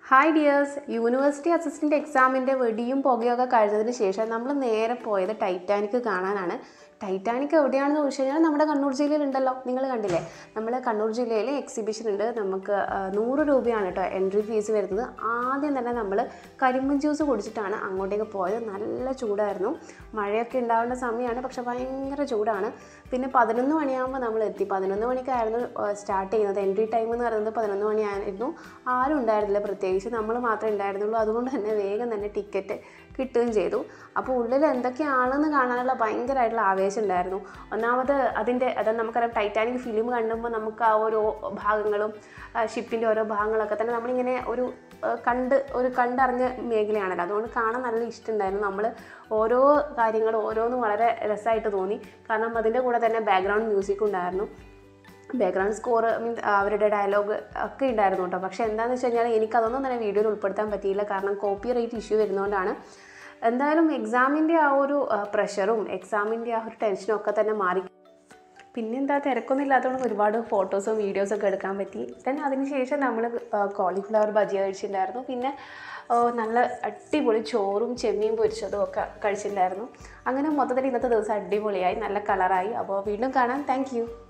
hi dears university assistant എക്സാമിൻ്റെ വെടിയും പുകയൊക്കെ കഴിഞ്ഞതിന് ശേഷം നമ്മൾ നേരെ പോയത് ടൈറ്റാനിക് കാണാനാണ് ടൈറ്റാനിക് എവിടെയാണെന്ന് ചോദിച്ചു കഴിഞ്ഞാൽ നമ്മുടെ കണ്ണൂർ ജില്ലയിലുണ്ടല്ലോ നിങ്ങൾ കണ്ടില്ലേ നമ്മൾ കണ്ണൂർ ജില്ലയിൽ എക്സിബിഷൻ ഉണ്ട് നമുക്ക് ആ, നൂറ് രൂപയാണ് കേട്ടോ എൻട്രി ഫീസ് വരുന്നത് ആദ്യം തന്നെ നമ്മൾ കരിമ്പൻ ജ്യൂസ് കുടിച്ചിട്ടാണ് അങ്ങോട്ടേക്ക് പോയത് നല്ല ചൂടായിരുന്നു മഴയൊക്കെ ഉണ്ടാവേണ്ട സമയമാണ് പക്ഷെ ഭയങ്കര ചൂടാണ് പിന്നെ പതിനൊന്ന് മണിയാകുമ്പോൾ നമ്മൾ എത്തി പതിനൊന്ന് മണിക്കായിരുന്നു സ്റ്റാർട്ട് ചെയ്യുന്നത് എൻട്രി ടൈം എന്ന് പറയുന്നത് പതിനൊന്ന് മണിയായിരുന്നു ആരും ഉണ്ടായിരുന്നില്ല പ്രത്യേകിച്ച് നമ്മൾ മാത്രമേ ഉണ്ടായിരുന്നുള്ളൂ അതുകൊണ്ട് തന്നെ വേഗം തന്നെ ടിക്കറ്റ് കിട്ടുകയും ചെയ്തു അപ്പോൾ ഉള്ളിൽ എന്തൊക്കെയാണെന്ന് കാണാനുള്ള ഭയങ്കരമായിട്ടുള്ള ആവേശം ഉണ്ടായിരുന്നു ഒന്നാമത് അതിൻ്റെ അതായത് നമുക്കറിയാം ടൈറ്റാനിക് ഫിലിം കണ്ടുമ്പോൾ നമുക്ക് ആ ഓരോ ഭാഗങ്ങളും ഷിപ്പിൻ്റെ ഓരോ ഭാഗങ്ങളൊക്കെ തന്നെ നമ്മളിങ്ങനെ ഒരു ആ, കണ്ട് ഒരു കണ്ടറിഞ്ഞ മേഖലയാണല്ലോ അതുകൊണ്ട് കാണാൻ നല്ല ഇഷ്ടമുണ്ടായിരുന്നു നമ്മൾ ഓരോ കാര്യങ്ങളും ഓരോന്നും വളരെ രസമായിട്ട് തോന്നി കാരണം അതിൻ്റെ കൂടെ തന്നെ ബാക്ക്ഗ്രൗണ്ട് മ്യൂസിക് ഉണ്ടായിരുന്നു ബാക്ക്ഗ്രൗണ്ട് സ്കോർ മീൻസ് അവരുടെ ഡയലോഗ് ഒക്കെ ഉണ്ടായിരുന്നു കേട്ടോ പക്ഷേ എന്താണെന്ന് വെച്ച് കഴിഞ്ഞാൽ എനിക്കതൊന്നും തന്നെ വീഡിയോയിൽ ഉൾപ്പെടുത്താൻ പറ്റിയില്ല കാരണം കോപ്പി റേറ്റ് ഇഷ്യൂ വരുന്നതുകൊണ്ടാണ് എന്തായാലും എക്സാമിൻ്റെ ആ ഒരു പ്രഷറും എക്സാമിൻ്റെ ആ ഒരു ടെൻഷനും ഒക്കെ തന്നെ മാറി പിന്നെന്താ തിരക്കൊന്നും ഇല്ലാത്തതുകൊണ്ട് ഒരുപാട് ഫോട്ടോസും വീഡിയോസും ഒക്കെ എടുക്കാൻ പറ്റി ദെൻ അതിനുശേഷം നമ്മൾ കോളിഫ്ലവർ ബജിയ കഴിച്ചിട്ടുണ്ടായിരുന്നു പിന്നെ ആ, നല്ല അടിപൊളി ചോറും ചെമ്മീൻ പൊരിച്ചതും ഒക്കെ കഴിച്ചിട്ടുണ്ടായിരുന്നു അങ്ങനെ മൊത്തത്തിൽ ഇന്നത്തെ ദിവസം അടിപൊളിയായി നല്ല കളറായി അപ്പോൾ വീണ്ടും കാണാം താങ്ക്